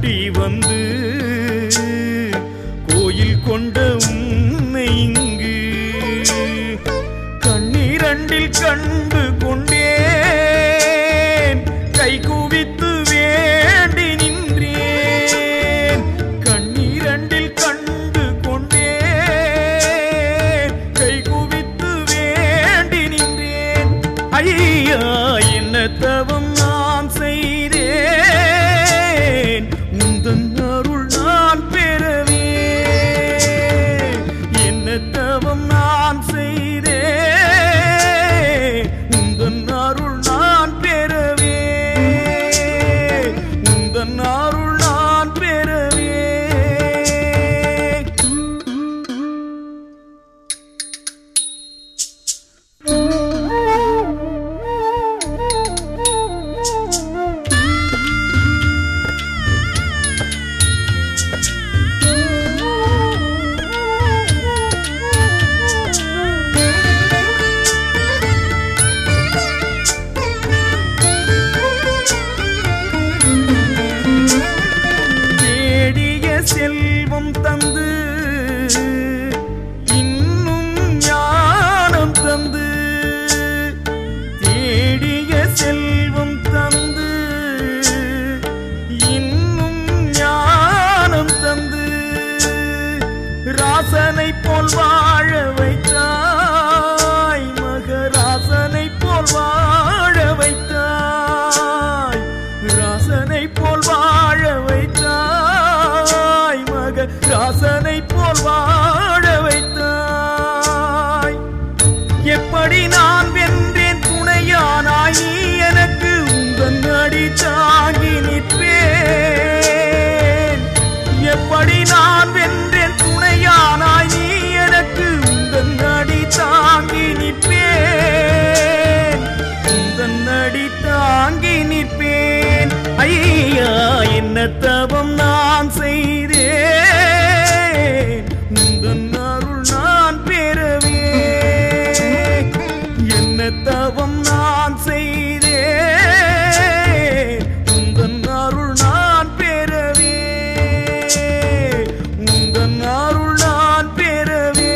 பட்டி வந்து கோயில் கொண்ட உன்னை இங்கு கண்ணீரண்டில் கண்டு கொண்டேன் கை குவித்து வேண்டி நின்றேன் கண்ணீரண்டில் கண்டு கொண்டேன் கை குவித்து வேண்டி நின்றேன் ஐயா என்ன தவம் நான் செய்தேன் உந்தன் அருள் நான் பெறவே என்ன தவம் நான் செய்தேன் உந்தன் அருள் நான் பெறவே உந்தன் அருள் நான் பெறவே தேடிய செல்வம் தந்து இன்னும் ஞானம் தந்து தேடிய செல்வம் தந்து இன்னும் ஞானம் தந்து ராசனை போல் வாழ வைத்தாய் மகராசனை போல் வாழ வைத்தாய் ராசனை போல் வாழ வைத்தாய் மக ராசனை போல் வாழ வைத்தாய் எப்படி நான் வென்றேன் துணையானாய் நீ எனக்கு உந்தன் அடி தாங்கி நிற்பேன் எப்படி நான் வென்றேன் துணையானாய் நீ எனக்கு உந்தன் அடி தாங்கி நிற்பேன் உந்தன் அடி தாங்கி நிற்பேன் ஐயா என்ன தவம் நான் செய்தேன் உந்தன் அருள் நான் பெறவே என்ன தவம் நான் செய்தேன் உந்தன் அருள் நான் பெறவே உந்தன் அருள் நான் பெறவே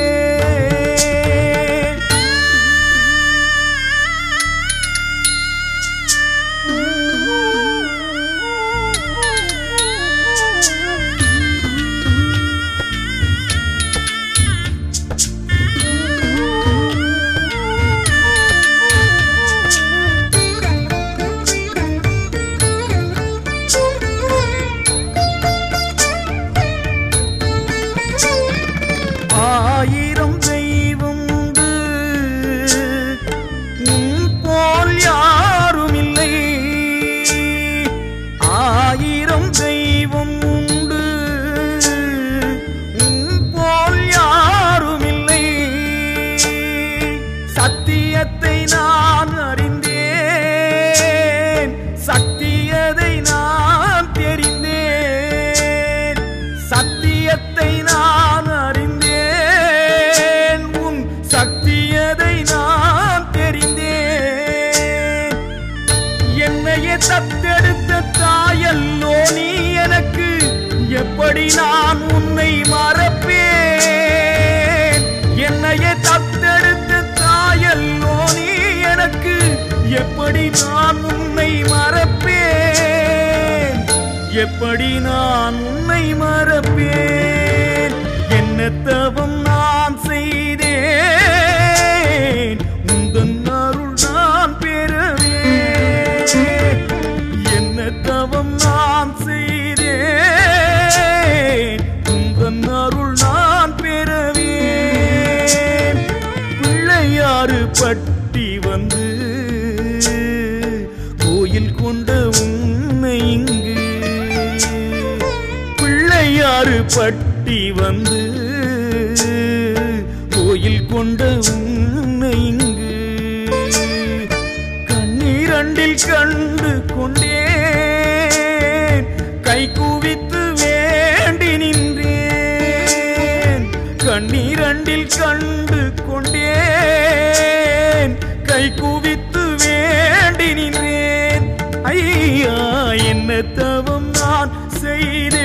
ஆயிரம் தெய்வம் உண்டு உன் போல் யாரும் இல்லை ஆயிரம் தெய்வம் உண்டு உன் போல் யாரும் இல்லை சத்தியத்தை நான் அறிந்தேன் சத்தியதை நான் தெரிந்தேன் சத்தியத்தை நான் அறிந்தேன் உன் சத்தியதை நான் தெரிந்தேன் என்னையே தத்தெடுத்த தாயல்லோ நீ எனக்கு எப்படி நான் உன்னை மறப்பேன் என்னையே தத்தெடுத்த தாயல்லோ நீ எனக்கு எப்படி நான் உன்னை மறப்பேன் எப்படி நான் உன்னை மறப்பேன் என்ன தவம் நான் செய்தேன் உந்தன் அருள் நான் பெறவே என்ன தவம் நான் செய்தேன் உந்தன் அருள் நான் பெறவே பிள்ளையாறு பட்டி வந்து கோயில் கொண்ட உன்னை இங்கு பிள்ளையாறு பட்டி வந்து கோயில் கொண்ட உன்னை இங்கு கண்ணீரண்டில் கண்டு கொண்டேன் கை குவித்து வேண்டி நின்றேன் கண்ணீரண்டில் கண்டு கொண்டேன் கை குவித்து வேண்டி நின்றேன் ஐயா என்ன தவம் நான் செய்தே